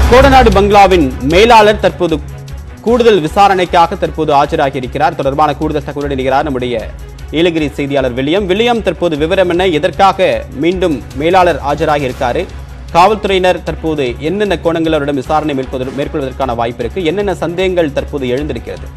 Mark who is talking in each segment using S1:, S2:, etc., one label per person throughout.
S1: கோடநாடு பங்களாவின் மேலாளர் தற்போது கூடுதல் விசாரணைக்காக தற்போது ஆஜராகி இருக்கிறார் தொடர்பான கூடுதல் தகவலுடன் இணைகிறார் நம்முடைய நீலகிரி செய்தியாளர் வில்லியம் வில்லியம் தற்போது விவரம் என்ன எதற்காக மீண்டும் மேலாளர் ஆஜராகி இருக்காரு காவல்துறையினர் தற்போது என்னென்ன கோணங்கள் அவரிடம் விசாரணை மேற்கொள்வது- மேற்கொள்வதற்கான வாய்ப்பு இருக்கு என்னென்ன சந்தேகங்கள் தற்போது எழுந்திருக்கிறது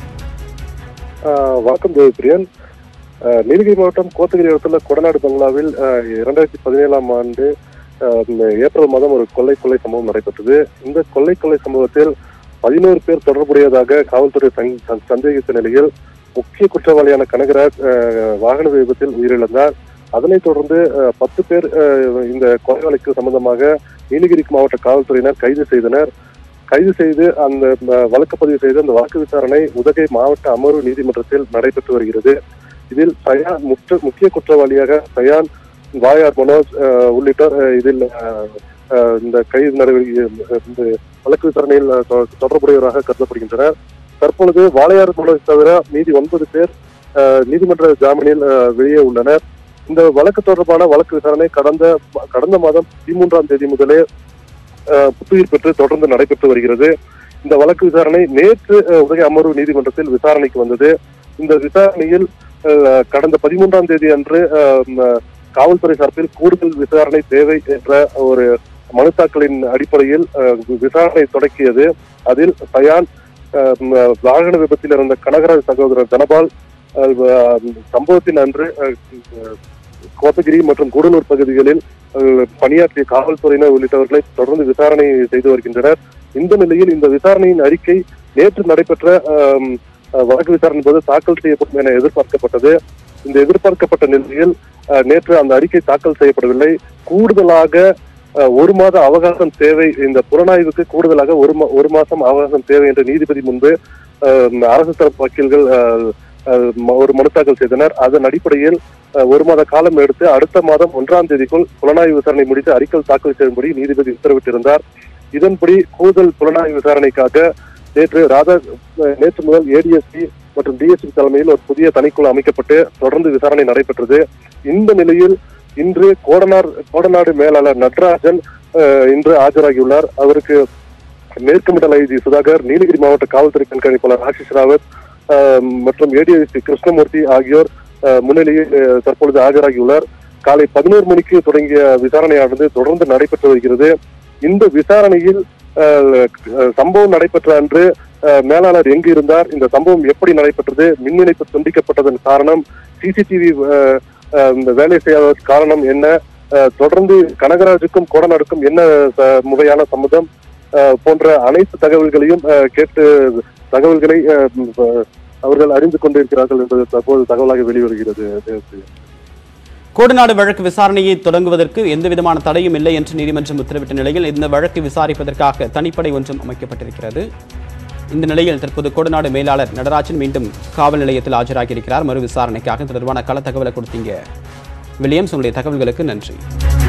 S2: ஆஹ் வணக்கம் தேவிப்பிரியன் ஆஹ் நீலகிரி மாவட்டம் கோத்தகிரி இடத்துல கொடநாடு பங்களாவில் ஆஹ் இரண்டாயிரத்தி பதினேழாம் ஆண்டு ஆஹ் இந்த ஏப்ரல் மாதம் ஒரு கொள்ளை கொள்ளை சம்பவம் நடைபெற்றது இந்த கொள்ளை கொள்ளை சம்பவத்தில் பதினோரு பேர் தொடர்புடையதாக காவல்துறை சந்- சந்- சந்தேகித்த நிலையில் முக்கிய குற்றவாளியான கனகராஜ் ஆஹ் வாகன விபத்தில் உயிரிழந்தார் அதனைத் தொடர்ந்து ஆஹ் பத்து பேர் ஆஹ் இந்த கொலைகளுக்கு சம்பந்தமாக நீலகிரி மாவட்ட காவல்துறையினர் கைது செய்தனர் கைது செய்து அந்த ம, வழக்கு பதிவு செய்து அந்த வழக்கு விசாரணை உதகை மாவட்ட அமர்வு நீதிமன்றத்தில் நடைபெற்று வருகிறது இதில் சயான் முற்ற முக்கிய குற்றவாளியாக சயான் வாயார் மனோஜ் அஹ், உள்ளிட்டோர் அஹ், இதில் அஹ், அஹ், இந்த கைது நடவடிக்கை அஹ், இந்த வழக்கு விசாரணையில் அஹ், தொ- தொடர்புடையவராக கருதப்படுகின்றனர் தற்பொழுது வாளையார் மனோஜ் தவிர மீதி ஒன்பது பேர் அஹ், நீதிமன்ற ஜாமீனில் அஹ், வெளியே உள்ளனர் இந்த வழக்கு தொடர்பான வழக்கு விசாரணை கடந்த கடந்த மாதம் பதிமூன்றாம் தேதி முதலே அஹ், புத்துயிர் பெற்று தொடர்ந்து நடைபெற்று வருகிறது இந்த வழக்கு விசாரணை நேற்று அஹ், உதகை அமர்வு நீதிமன்றத்தில் விசாரணைக்கு வந்தது இந்த விசாரணையில் அஹ், கடந்த பதிமூன்றாம் தேதி அன்று அஹ், ம, காவல்துறை சார்பில் கூடுதல் விசாரணை தேவை என்ற ஒரு மனு தாக்கலின் அடிப்படையில் அஹ், விசாரணை தொடக்கியது அதில் சயான் அஹ், ம, வாகன விபத்தில் இருந்த கனகராஜ் சகோதரர் தனபால் அஹ், வ- சம்பவத்தின் அன்று அஹ், அஹ், கோத்தகிரி மற்றும் கூடலூர் பகுதிகளில் அஹ், பணியாற்றிய காவல்துறையினர் உள்ளிட்டவர்களை தொடர்ந்து விசாரணை செய்து வருகின்றனர் இந்த நிலையில் இந்த விசாரணையின் அறிக்கை நேற்று நடைபெற்ற ஆம், அஹ், வழக்கு விசாரணை போது தாக்கல் செய்யப்படும் என எதிர்பார்க்கப்பட்டது இந்த எதிர்பார்க்கப்பட்ட நிலையில் அஹ், நேற்று அந்த அறிக்கை தாக்கல் செய்யப்படவில்லை கூடுதலாக அஹ், ஒரு மாத அவகாசம் தேவை இந்த புலனாய்வுக்கு கூடுதலாக ஒரு மா- ஒரு மாசம் அவகாசம் தேவை என்ற நீதிபதி முன்பு அஹ், அரசு தரப்பு வக்கீல்கள் அஹ், அஹ், ம- ஒரு மனு தாக்கல் செய்தனர் அதன் அடிப்படையில் அஹ், ஒரு மாத காலம் எடுத்து அடுத்த மாதம் ஒன்றாம் தேதிக்குள் புலனாய்வு விசாரணை முடித்து அறிக்கை தாக்கல் செய்யும்படி நீதிபதி உத்தரவிட்டிருந்தார் இதன்படி கூடுதல் புலனாய்வு விசாரணைக்காக நேற்று ராதா அஹ், நேற்று முதல் ஏடிஎஸ்பி மற்றும் டிஎஸ்பி தலைமையில் ஒரு புதிய தனிக்குழு அமைக்கப்பட்டு தொடர்ந்து விசாரணை நடைபெற்றது இந்த நிலையில் இன்று கோடனார் கோடநாடு மேலாளர் நடராஜன் அஹ், இன்று ஆஜராகியுள்ளார் அவருக்கு மேற்கு மண்டல ஐஜி சுதாகர் நீலகிரி மாவட்ட காவல்துறை கண்காணிப்பாளர் ஆஷிஷ் ராவத் அஹ், மற்றும் ஏடிஎஸ்பி கிருஷ்ணமூர்த்தி ஆகியோர் அஹ், முன்னிலையில் அஹ், தற்பொழுது ஆஜராகியுள்ளார் காலை பதினோரு மணிக்கு தொடங்கிய விசாரணையானது தொடர்ந்து நடைபெற்று வருகிறது இந்த விசாரணையில் அஹ், அஹ், சம்பவம் நடைபெற்ற அன்று அஹ், மேலாளர் எங்கு இருந்தார் இந்த சம்பவம் எப்படி நடைபெற்றது மின் இணைப்பு துண்டிக்கப்பட்டதன் காரணம் சிசிடிவி இந்த வேலை செய்யாத காரணம் என்ன அஹ், தொடர்ந்து கனகராஜுக்கும் கோடநாடுக்கும் என்ன அஹ், முறையான சம்மதம் அஹ், போன்ற அனைத்து தகவல்களையும் அஹ், கேட்டு தகவல்களை அஹ், அஹ், அவர்கள் அறிந்து கொண்டிருக்கிறார்கள் என்பது தற்போது தகவலாக வெளிவருகிறது தேவப்பிரியா.
S1: கோடநாடு வழக்கு விசாரணையை தொடங்குவதற்கு எந்த விதமான தடையும் இல்லை என்று நீதிமன்றம் உத்தரவிட்ட நிலையில் இந்த வழக்கை விசாரிப்பதற்காக தனிப்படை ஒன்றும் அமைக்கப்பட்டிருக்கிறது இந்த நிலையில் தற்போது கோடநாடு மேலாளர் நடராஜன் மீண்டும் காவல் நிலையத்தில் ஆஜராகியிருக்கிறார் மறு விசாரணைக்காக இது தொடர்பான கள தகவலை கொடுத்தீங்க வில்லியம்ஸ் உங்களுடைய தகவல்களுக்கு நன்றி